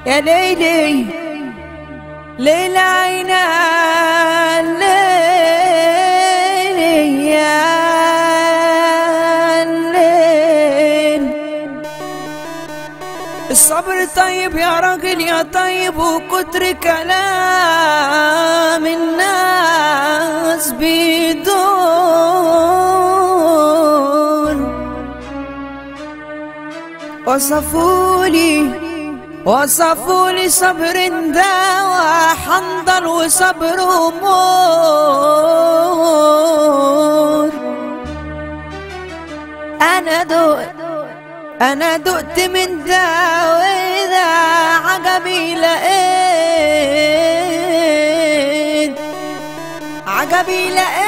يا ليلي ليل عينا ليلي يا ليل الصبر طيب يا راجل يا طيب وكتر كلام الناس بيدور وصفولي وصفولي صبر دواء حنظل وصبر امور انا دقت انا دقت من ده واذا عجبي لقيت عجبي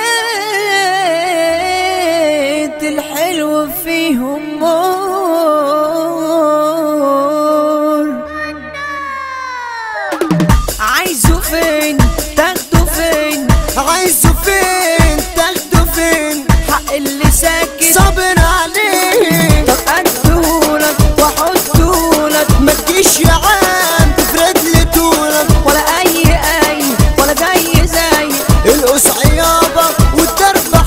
لقيت الحلو فيهم مور عايزه فين تاخده فين عايزه فين تاخده فين حق اللي ساكت صبر عليه طب ادهولك واحطهولك ما تجيش يا عم تفرد لي طولك ولا اي اي ولا زي زي القصعيابة والدرب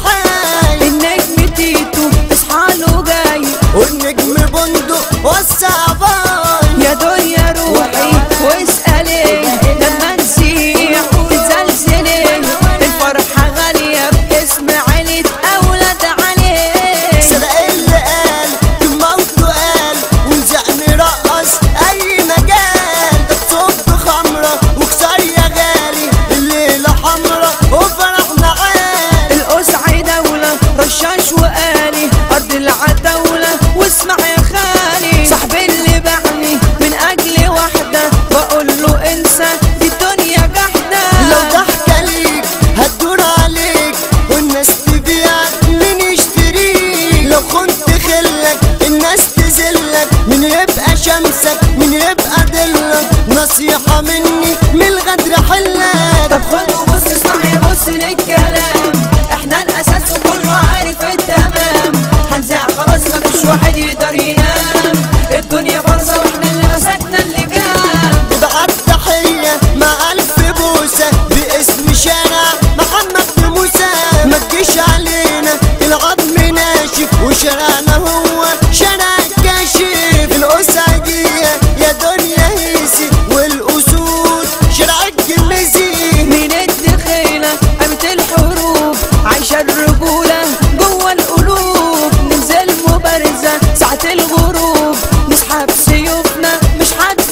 حي النجم تيتو اصحى له جاي والنجم بندق وسع باي يا دنيا روحي واسألي لما نسيح تزلزلي الفرحة غالية باسم عيلة أولاد عليه سرق اللي قال موته قال ونزعم رقص اي مجال ده تصب خمرة وكسر يا غالي الليلة حمرا وفرحنا عال القصعي دولة رشاش وقالي أرض العتاولة واسمع يا خالي صاحبي اللي باعني من أجل واحدة بقول له انسى دي الدنيا جحدة لو ضحكة ليك هتدور عليك والناس تبيعك مين يشتريك لو كنت خلك الناس تذلك مين يبقى شمسك مين يبقى ضلك نصيحة مني من الغدر حلك طب خد وبص اسمعي بص للكلام احنا الاساس وكله عارف التمام هنزع خلاص مفيش واحد يقدر ينام الدنيا فرصة واحنا اللي مسكنا اللجام بعد تحية مع ألف بوسة باسم شارع محمد موسى ما تجيش علينا العظم ناشف وشارعنا هو شارع الكاشف الأسعدية يا دنيا هيسي والأسود شارع الجميزي من الدخيلة قامت الحروب عايشة الرجولة جوه القلوب ننزل مبارزة ساعة الغروب نسحب سيوفنا مش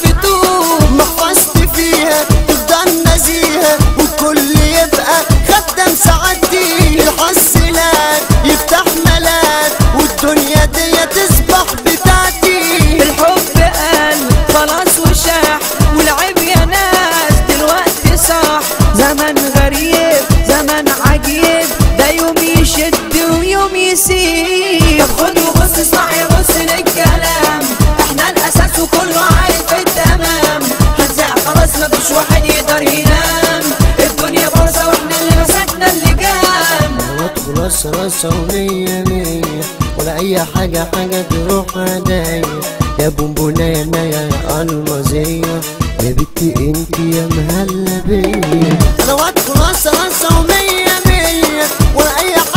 هتفتوب محفظت فيها تفضل نزيهة والكل يبقى خدام سعادتي الحسنات يفتح ملاك والدنيا دي تصبح بتاعتي الحب قال خلاص وشاح والعيب يا ناس دلوقتي صح زمن غريب زمن عجيب ده يوم يشد ويوم يسيب طب خد وبص اسمعي بص للكلام احنا الاساس وكله عارف التمام هنزع خلاص مفيش واحد يقدر ينام الدنيا فرصة واحنا اللي مسكنا اللجام وادخل رصة رصة ومية مية ولا أي حاجة حاجة تروح عليا يا بونبونة يا نايا يا المازية يا بنتي انت يا مهلا بيا أنا وادخل رصة رصة ومية مية ولا أي